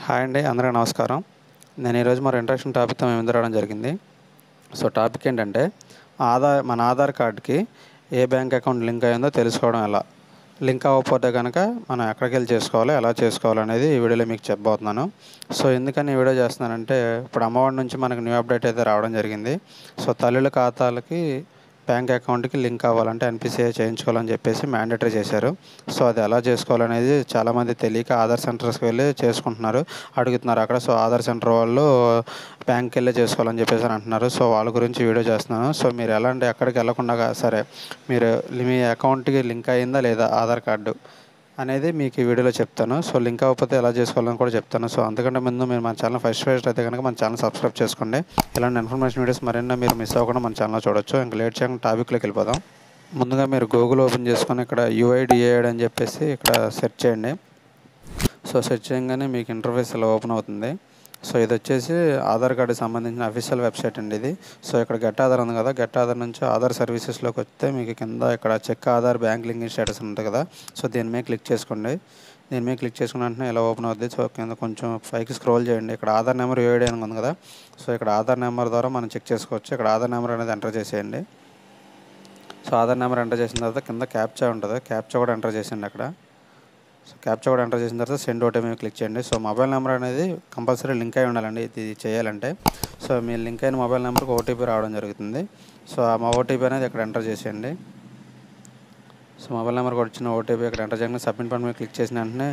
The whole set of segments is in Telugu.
హాయ్ అండి అందరికీ నమస్కారం నేను ఈరోజు మరి ఇంట్రడక్షన్ టాపిక్తో మేము ముందు రావడం జరిగింది సో టాపిక్ ఏంటంటే ఆధార్ మన ఆధార్ కార్డ్కి ఏ బ్యాంక్ అకౌంట్ లింక్ అయిందో తెలుసుకోవడం ఎలా లింక్ అవ్వకపోతే కనుక మనం ఎక్కడికి వెళ్ళి చేసుకోవాలి ఎలా చేసుకోవాలి అనేది ఈ వీడియోలో మీకు చెప్పబోతున్నాను సో ఎందుకని ఈ వీడియో చేస్తున్నానంటే ఇప్పుడు అమ్మఒడి నుంచి మనకు న్యూ అప్డేట్ అయితే రావడం జరిగింది సో తల్లుల ఖాతాలకి బ్యాంక్ అకౌంట్కి లింక్ అవ్వాలంటే ఎన్పిసిఐ చేయించుకోవాలని చెప్పేసి మ్యాండేటరీ చేశారు సో అది ఎలా చేసుకోవాలనేది చాలామంది తెలియక ఆధార్ సెంటర్స్కి వెళ్ళి చేసుకుంటున్నారు అడుగుతున్నారు అక్కడ సో ఆధార్ సెంటర్ వాళ్ళు బ్యాంక్కి వెళ్ళి చేసుకోవాలని చెప్పేసి అని అంటున్నారు సో వాళ్ళ గురించి వీడియో చేస్తున్నాను సో మీరు ఎలా అంటే ఎక్కడికి వెళ్ళకుండా సరే మీరు మీ అకౌంట్కి లింక్ అయిందా లేదా ఆధార్ కార్డు అనేది మీకు ఈ వీడియోలో చెప్తాను సో లింక్ అవ్వకపోతే ఎలా చేసుకోవాలని కూడా చెప్తాను సో అంతకంటే ముందు మీరు మన ఛానల్ ఫస్ట్ ఫస్ట్ అయితే కనుక మన ఛానల్ సబ్స్క్రైబ్ చేసుకోండి ఇలాంటి ఇన్ఫర్మేషన్ వీడియోస్ మరిన్నో మీరు మిస్ అవ్వకుండా మన ఛానల్ చూడొచ్చు ఇంకా లేట్ చేయకుండా టాపిక్లోకి వెళ్ళిపోదాం ముందుగా మీరు గూగుల్ ఓపెన్ చేసుకొని ఇక్కడ యూఐడిఏడ్ అని చెప్పేసి ఇక్కడ సెర్చ్ చేయండి సో సెర్చ్ చేయగానే మీకు ఇంటర్ఫేస్ ఇలా ఓపెన్ అవుతుంది సో ఇది వచ్చేసి ఆధార్ కార్డుకి సంబంధించిన అఫీషియల్ వెబ్సైట్ అండి ఇది సో ఇక్కడ గెట్ ఆధార్ ఉంది కదా గెట్ ఆధార్ నుంచి ఆధార్ సర్వీసెస్లోకి వస్తే మీకు కింద ఇక్కడ check Aadhaar bank linking status ఉంటుంది కదా సో దీని మీద క్లిక్ చేసుకోండి దీని మీద క్లిక్ చేసుకున్న వెంటనే ఇలా ఓపెన్ అవుద్ది సో కింద కొంచెం పైకి స్క్రోల్ చేయండి ఇక్కడ ఆధార్ నెంబర్ యూఐడి అని ఉంది కదా సో ఇక్కడ ఆధార్ నెంబర్ ద్వారా మనం చెక్ చేసుకోవచ్చు ఇక్కడ ఆధార్ నెంబర్ అనేది ఎంటర్ చేసేయండి సో ఆధార్ నెంబర్ ఎంటర్ చేసిన తర్వాత కింద క్యాప్చా ఉంటుంది క్యాప్చా కూడా ఎంటర్ చేసేయండి అక్కడ సో క్యాప్చా కూడా ఎంటర్ చేసిన తర్వాత సెండ్ ఓటీపీ మీద క్లిక్ చేయండి సో మొబైల్ నెంబర్ అనేది కంపల్సరీ లింక్ అయి ఉండాలండి ఇది చేయాలంటే సో మీ లింక్ అయిన మొబైల్ నెంబర్కి ఓటీపీ రావడం జరుగుతుంది సో ఆ మా ఓటీపీ అనేది ఇక్కడ ఎంటర్ చేసేయండి సో మొబైల్ నెంబర్కి వచ్చిన ఓటీపీ ఇక్కడ ఎంటర్ చేయగానే సబ్మిట్ బటన్ మీద క్లిక్ చేసిన వెంటనే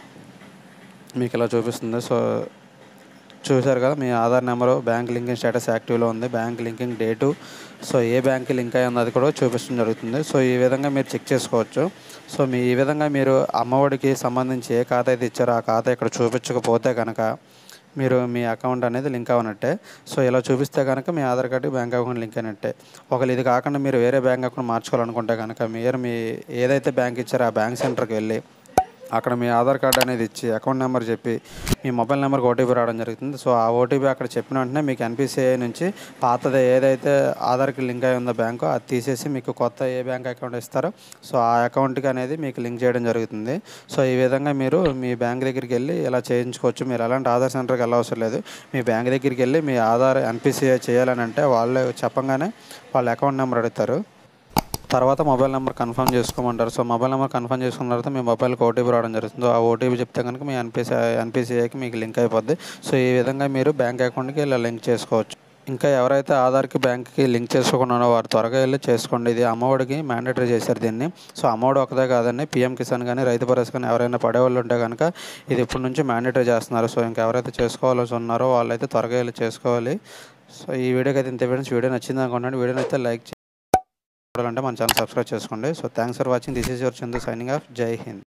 మీకు ఇలా చూపిస్తుంది సో చూశారు కదా మీ Aadhaar number bank linking status యాక్టివ్లో ఉంది బ్యాంక్ లింకింగ్ డేటు సో ఏ బ్యాంక్కి లింక్ అయ్యింది అది కూడా చూపించడం జరుగుతుంది సో ఈ విధంగా మీరు చెక్ చేసుకోవచ్చు సో మీ ఈ విధంగా మీరు అమ్మఒడికి సంబంధించి ఏ ఖాతా అయితే ఇచ్చారో ఆ ఖాతా ఇక్కడ చూపించకపోతే కనుక మీరు మీ అకౌంట్ అనేది లింక్ అవ్వనట్టే సో ఇలా చూపిస్తే కనుక మీ Aadhaar card bank account link అయినట్టే ఒకవేళ ఇది కాకుండా మీరు వేరే బ్యాంక్ అకౌంట్ మార్చుకోవాలనుకుంటే కనుక మీరు మీ ఏదైతే బ్యాంక్ ఇచ్చారో ఆ బ్యాంక్ సెంటర్కి వెళ్ళి అక్కడ మీ ఆధార్ కార్డు అనేది ఇచ్చి అకౌంట్ నెంబర్ చెప్పి మీ మొబైల్ నెంబర్కి ఓటీపీ రావడం జరుగుతుంది సో ఆ ఓటీపీ అక్కడ చెప్పిన వెంటనే మీకు ఎన్పిసిఐ నుంచి పాతది ఏదైతే ఆధార్కి లింక్ అయి ఉందో బ్యాంకు అది తీసేసి మీకు కొత్త ఏ బ్యాంక్ అకౌంట్ ఇస్తారో సో ఆ అకౌంట్కి అనేది మీకు లింక్ చేయడం జరుగుతుంది సో ఈ విధంగా మీరు మీ బ్యాంక్ దగ్గరికి వెళ్ళి ఇలా చేయించుకోవచ్చు మీరు ఎలాంటి ఆధార్ సెంటర్కి వెళ్ళవసరం లేదు మీ బ్యాంక్ దగ్గరికి వెళ్ళి మీ ఆధార్ ఎన్పిసిఐ చేయాలని అంటే వాళ్ళు చెప్పంగానే వాళ్ళ అకౌంట్ నెంబర్ అడుగుతారు తర్వాత మొబైల్ నెంబర్ కన్ఫర్మ్ చేసుకోమంటారు సో మొబైల్ నెంబర్ కన్ఫర్మ్ చేసుకున్న తర్వాత మీ మొబైల్కి ఓటీపీ రావడం జరుగుతుంది ఆ ఓటీపీ చెప్తే కనుక మీ ఎన్పిసిఐ ఎన్పిసిఐకి మీకు లింక్ అయిపోద్ది సో ఈ విధంగా మీరు బ్యాంక్ అకౌంట్కి ఇలా లింక్ చేసుకోవచ్చు ఇంకా ఎవరైతే ఆధార్కి బ్యాంక్కి లింక్ చేసుకోకున్నారో వారు త్వరగా వెళ్ళి చేసుకోండి ఇది అమ్మఒడికి మ్యాండేటరీ చేశారు దీన్ని సో అమ్మఒడి ఒకదే కాదండి పీఎం కిసాన్ కానీ రైతు భరోసా కానీ ఎవరైనా పడేవాళ్ళు ఉంటే కనుక ఇది ఇప్పటి నుంచి మ్యాండేటరీ చేస్తున్నారు సో ఇంకా ఎవరైతే చేసుకోవాల్సి ఉన్నారో వాళ్ళైతే త్వరగా వెళ్ళి చేసుకోవాలి సో ఈ వీడియోకి అయితే ఇంత వీడియోస్ వీడియో నచ్చింది అనుకుంటున్నాను వీడియోని అయితే లైక్ చూడాలంటే మన ఛానల్ సబ్స్క్రైబ్ చేసుకోండి so thanks for watching this is your Chandu signing off Jai Hind